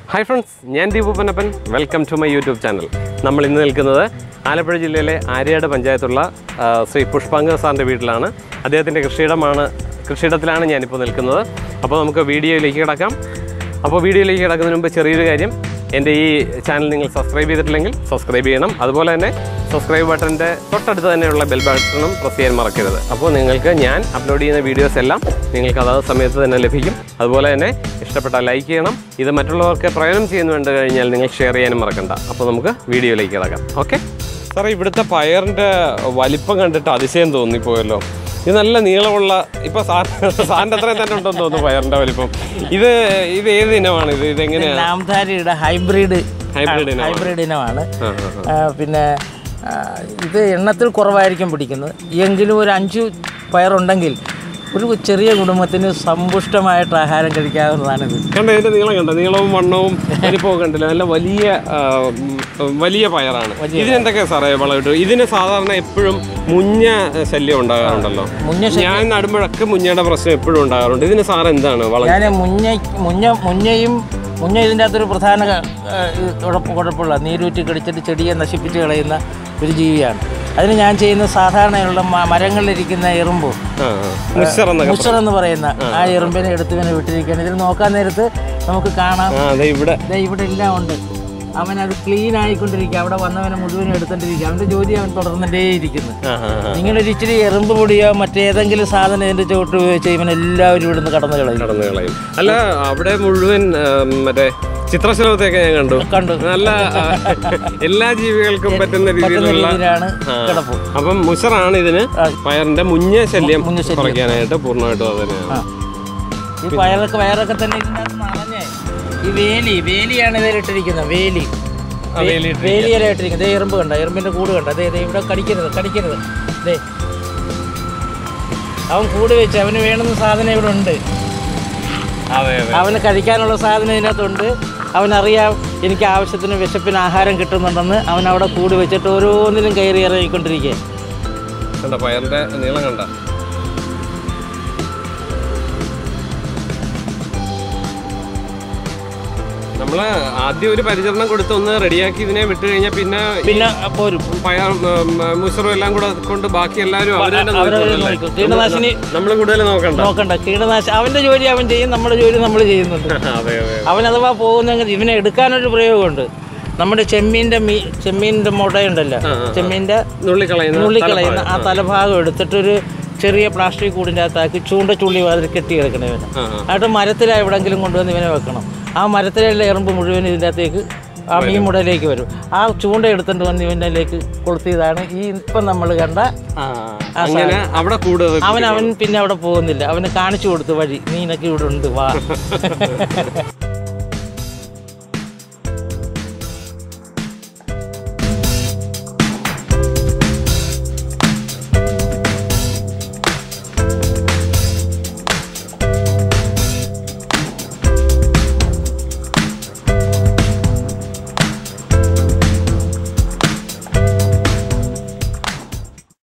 Hi friends ഞാൻ Deepu Panappan welcome to my YouTube channel നമ്മൾ ഇന്ന് നിൽക്കുന്നത് ആലപ്പുഴ ജില്ലയിലെ ആര്യാട് പഞ്ചായത്തുള്ള ആ, ശ്രീ പുഷ്പാങ്ക സാറിൻ്റെ വീട്ടിലാണ് അദ്ദേഹത്തിൻ്റെ കൃഷിയിടമാണ് കൃഷിയിടത്തിലാണ് ഞാനിപ്പോൾ നിൽക്കുന്നത് അപ്പോൾ നമുക്ക് വീഡിയോയിലേക്ക് കിടക്കാം അപ്പോൾ വീഡിയോയിലേക്ക് കിടക്കുന്നതിന് മുമ്പ് ചെറിയൊരു കാര്യം എൻ്റെ ഈ ചാനൽ നിങ്ങൾ സബ്സ്ക്രൈബ് ചെയ്തിട്ടില്ലെങ്കിൽ സബ്സ്ക്രൈബ് ചെയ്യണം അതുപോലെ തന്നെ സബ്സ്ക്രൈബ് ബട്ടൻ്റെ തൊട്ടടുത്ത് തന്നെയുള്ള ബെൽ ബട്ടണും പ്രസ് ചെയ്യാൻ മറക്കരുത് അപ്പോൾ നിങ്ങൾക്ക് ഞാൻ അപ്ലോഡ് ചെയ്യുന്ന വീഡിയോസ് എല്ലാം നിങ്ങൾക്ക് അതാത് സമയത്ത് തന്നെ ലഭിക്കും അതുപോലെ തന്നെ ഇഷ്ടപ്പെട്ടാൽ ലൈക്ക് ചെയ്യണം ഇത് മറ്റുള്ളവർക്ക് പ്രയോജനം ചെയ്യുന്നു വേണ്ട കഴിഞ്ഞാൽ നിങ്ങൾ ഷെയർ ചെയ്യാനും മറക്കണ്ട അപ്പോൾ നമുക്ക് വീഡിയോയിലേക്ക് കിടക്കാം ഓക്കെ സാറേ ഇവിടുത്തെ പയറിൻ്റെ വലിപ്പം കണ്ടിട്ട് അതിശയം തോന്നിപ്പോയല്ലോ ഇത് നല്ല നീളമുള്ള ഇപ്പൊ സാറിന്റെ അത്രയും തന്നെ ഉണ്ടെന്ന് തോന്നുന്നു പയറിന്റെ വലിപ്പം ഇത് ഇത് ഏത് ഇനമാണ് ഇത് ഇതെങ്ങനെയാണ് നാംധാരിയുടെ ഹൈബ്രിഡ് ഹൈബ്രിഡ് ഇനമാണ് ഹൈബ്രിഡ് ഇനമാണ് ആ, ആ, ആ. ആ, പിന്നെ ആ, ഇത് എണ്ണത്തിൽ കുറവായിരിക്കും പിടിക്കുന്നത് എങ്കിലും ഒരു അഞ്ച് പയറുണ്ടെങ്കിൽ ഒരു ചെറിയ കുടുംബത്തിന് സമ്പുഷ്ടമായിട്ട് ആഹാരം കഴിക്കാവുന്നതാണിത് കണ്ടോ ഇതിന്റെ നീളം കണ്ടോ നീളവും വണ്ണവും വലിപ്പവും കണ്ടില്ല നല്ല വലിയ ആ, ഉം, വലിയ പയറാണ് ഇതിനെന്തൊക്കെയാ സാറേ വളമിട്ടു ഇതിന് സാധാരണ എപ്പോഴും മുഞ്ഞ ശല്യം ഉണ്ടാകാറുണ്ടല്ലോ മുഞ്ഞ ഞാൻ നടുമ്പോഴൊക്കെ മുഞ്ഞയുടെ പ്രശ്നം എപ്പോഴും ഉണ്ടാകാറുണ്ട് ഇതിന് സാർ എന്താണ് വളം ഞാൻ മുഞ്ഞ മുഞ്ഞ മുഞ്ഞയും മുഞ്ഞ ഇതിൻ്റെ അകത്തൊരു പ്രധാന ആ, ഇത് കുഴപ്പ- കുഴപ്പമുള്ള നീരൂറ്റി കടിച്ചിട്ട് ചെടിയെ നശിപ്പിച്ച് കളയുന്ന ഒരു ജീവിയാണ് അതിന് ഞാൻ ചെയ്യുന്ന സാധാരണയുള്ള മ- മരങ്ങളിലിരിക്കുന്ന എറുമ്പ് ആ, ആ. മുശ്ശർ എന്നൊക്കെ മുസർ എന്ന് പറയുന്ന ആ എറുമ്പിനെ എടുത്ത് ഇവനെ വിട്ടിരിക്കുകയാണ് ഇതിൽ നോക്കാൻ നേരത്ത് നമുക്ക് കാണാം ആ അതെ ഇവിടെ ദേ ഇവിടെ എല്ലാം ഉണ്ട് അവൻ അത് ക്ലീൻ ആയിക്കൊണ്ടിരിക്കുക അവിടെ വന്നവനെ മുഴുവനും എടുത്തോണ്ടിരിക്കുക അവന്റെ ജോലി അവൻ തുടർന്നിട്ടേ ഇരിക്കുന്നു ആ ആ ആ. നിങ്ങളൊരു ഇച്ചിരി എറുമ്പ് പൊടിയോ മറ്റേതെങ്കിലും സാധനം ഇതിന്റെ ചുവട്ട് ഉപയോഗിച്ച് ഇവൻ എല്ലാവരും ഇവിടുന്ന് കടന്നു കളയും കടന്നു കളയും അല്ല അവിടെ മുഴുവൻ ആ, മറ്റേ ചിത്രശലഭത്തെയൊക്കെ ഞാൻ കണ്ടു കണ്ടു നല്ല ആ, എല്ലാ ജീവികൾക്കും പറ്റുന്ന രീതിയിലുള്ള രീതിയിലാണ് ആ. കിടപ്പ് അപ്പം മുഷറാണ് ഇതിന് പയറിന്റെ മുഞ്ഞ ശല്യം മുഞ്ഞ ശല്യം. കുറയ്ക്കാനായിട്ട് പൂർണ്ണമായിട്ടും അത് തന്നെയാണ് ആ ഈ പയറൊക്കെ വയറൊക്കെ തന്നെ ഇതിനകത്ത് നിറഞ്ഞേ ഈ വേലി വേലിയാണ് ഇതിലിട്ടിരിക്കുന്നത് വേലി ആ, വേലി വേലിയല ഇട്ടിരിക്കുന്നത് ദേ എറുമ്പ് കണ്ട എറുമ്പിന്റെ കൂട് കണ്ട ദേ ദേ ഇവിടെ കടിക്കരുത് കടിക്കരുത് ദേ അവൻ കൂട് വെച്ച് അവന് വേണ്ടുന്ന സാധനം ഇവിടെ ഉണ്ട് അതെ അതെ അവന് കഴിക്കാനുള്ള സാധനം ഇതിനകത്തുണ്ട് അവനറിയാം എനിക്ക് ആവശ്യത്തിന് വിശപ്പിന് ആഹാരം കിട്ടുന്നുണ്ടെന്ന് അവൻ അവിടെ കൂട് വെച്ചിട്ട് ഓരോന്നിലും കയറി ഇറങ്ങിക്കൊണ്ടിരിക്കുക കണ്ട പയറിന്റെ നീളം കണ്ട നമ്മള് ആദ്യം ഒരു പരിചരണം കൊടുത്ത് ഒന്ന് റെഡിയാക്കി ഇതിനെ വിട്ട് കഴിഞ്ഞാൽ പിന്നെ ഈ പിന്നെ പോരും പയർ മുഷറും എല്ലാം കൂടെ കൊണ്ട് ബാക്കി എല്ലാവരും അവര് തന്നെ അവരവര് നോക്കിക്കോളും നോക്കും. കീടനാശിനി നമ്മൾ കൂടുതൽ നോക്കണ്ട നോക്കണ്ട കീടനാശിനി അവന്റെ ജോലി അവൻ ചെയ്യും നമ്മുടെ ജോലി നമ്മൾ ചെയ്യുന്നുണ്ട് അതെ അതെ അവൻ അഥവാ പോകുന്നെങ്കിൽ ഇവനെ എടുക്കാനൊരു പ്രയോഗമുണ്ട് നമ്മുടെ ചെമ്മീൻ്റെ മീ ചെമ്മീൻ്റെ മുടയുണ്ടല്ലോ ചെമ്മീൻ്റെ നുള്ളിക്കളയുന്ന നുള്ളിക്കളയുന്ന ആ തലഭാഗം എടുത്തിട്ടൊരു ചെറിയ പ്ലാസ്റ്റിക് കൂടിൻ്റെ അകത്താക്കി ചൂണ്ട ചുള്ളി അതിൽ കെട്ടിയെടുക്കണം ഇവനെ ആ, ആ. എന്നിട്ട് മരത്തിൽ എവിടെങ്കിലും കൊണ്ടുവന്ന് ഇവനെ വെക്കണം ആ മരത്തിലുള്ള എറുമ്പ് മുഴുവൻ ഇതിൻ്റെ അകത്തേക്ക് ആ മീൻ മുടയിലേക്ക് വരും ആ ചൂണ്ട എടുത്തുകൊണ്ട് വന്ന് ഇവനിലേക്ക് കൊളുത്തിയതാണ് ഈ ഇപ്പം നമ്മൾ കണ്ട ആ, അങ്ങനെ അവിടെ കൂടുതൽ അവൻ അവൻ പിന്നെ അവിടെ പോകുന്നില്ല അവന് കാണിച്ചു കൊടുത്തു വഴി നീനൊക്കെ ഇവിടെ ഉണ്ട് വാ